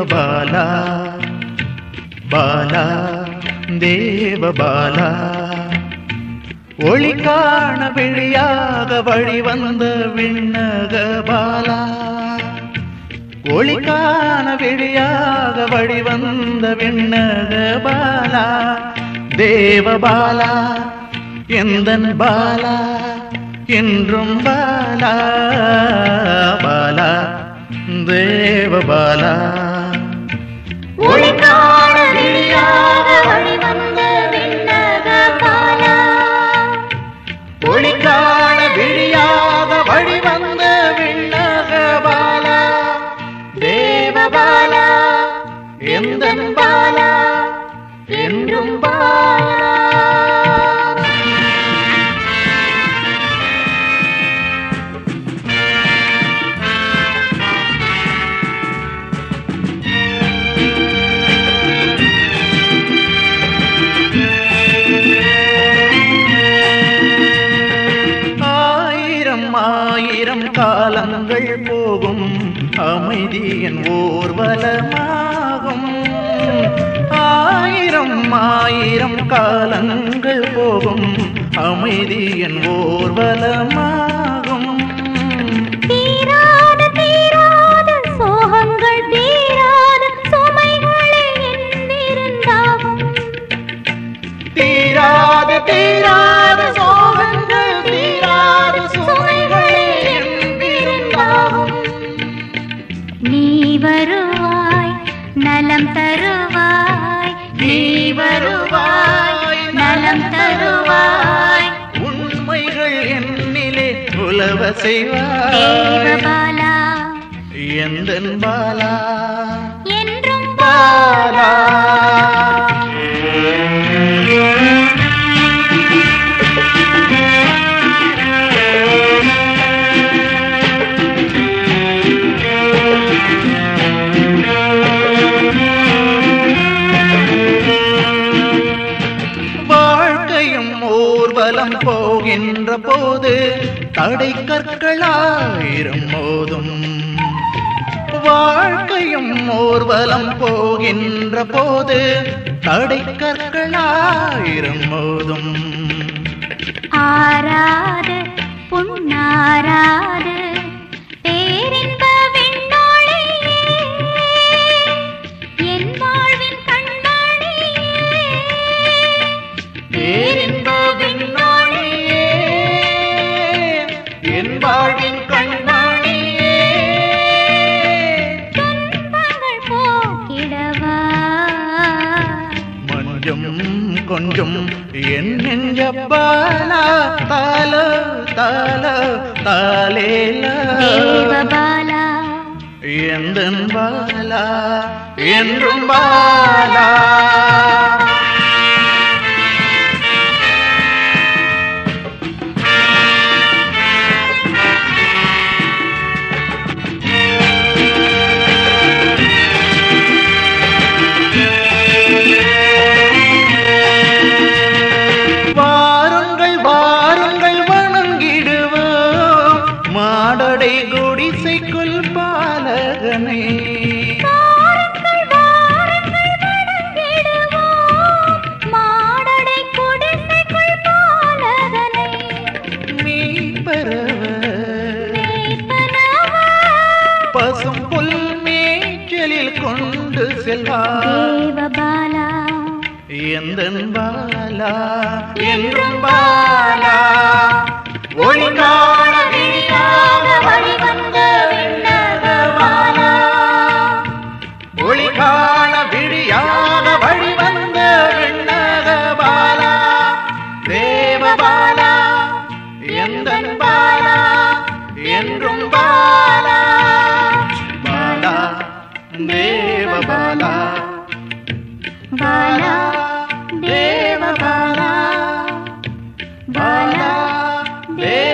பாலா பாலா தேவ பாலா ஒளி காண விழியாக வழி வந்த விண்ணக பாலா ஒளி காண விழியாக வழி வந்த விண்ணக பாலா தேவ பாலா எந்தன் பாலா என்றும் பாலா பாலா தேவ பாலா ஒளி காண விழியாக வழிவந்த விண்ணக பாலா. ஒளி காண விழியாக வழி வந்த விண்ணக பாலா தேவ பாலா எந்தன் பாலா என்றும் பாலா ஆயிரம் ஆயிரம் காலங்கள் போகும் அமைதியின் ஊர்வலமாகும் ஆயிரம் ஆயிரம் காலங்கள் போகும் அமைதியின் ஊர்வலமாகும் தீராத தீராத சோகங்கள் தீராத சுமைகளே என்னிருந்தாகும் தீராத தீராத சோகங்கள் தீராத சுமைகளே என்றிருந்தாகும் நீ வருவாய் நலம் தருவாய் நீ வருவாய் நலம் தருவாய் உண்மைகள் என்னிலே உலவ செய்வாய் தேவபாலா எந்தன் பாலா என்றும் பாலா வாழ்க்கையும் ஊர்வலம் போகின்ற போது தடை கற்களாயிரம் மோதும் வாழ்க்கையும் ஊர்வலம் போகின்ற போது தடை கற்களாயிரம் மோதும் ஆராது புண்ணாராது பேரின்ப விண்ணொளியே என் வாழ்வின் கண்மணியே பேரின்ப விண்ணொளியே என் வாழ்வின் கண்மணியே துன்பங்கள் போக்கிடவா மஞ்சம் கொஞ்சம் என் நெஞ்ச பாலா தால தால தாலேல தேவபாலா எந்தன் பாலா என்றும் பாலா வாருங்கள் வாருங்கள் வணங்கிடுவோம் மாடடை குடிசைக்குள் பாலகனை வாருங்கள் வாருங்கள் வணங்கிடுவோம் மாடடை குடிசைக்குள் பாலகனை நீ பரவ மேய்ப்பனவா பசும் புல் மேய்ச்சலில் கொண்டு செல்வார் தேவபாலா எந்தன் பாலா என்றும் பாலா ஒளி காண விழியாக வழிவந்த விண்ணக பாலா ஒளி காண விழியாக வழி வந்த விண்ணக பாலா தேவ பாலா எந்தன் பாலா என்றும் பாலா பாலா தேவ பாலா பாலா தேவ பாலா பாலா தேவ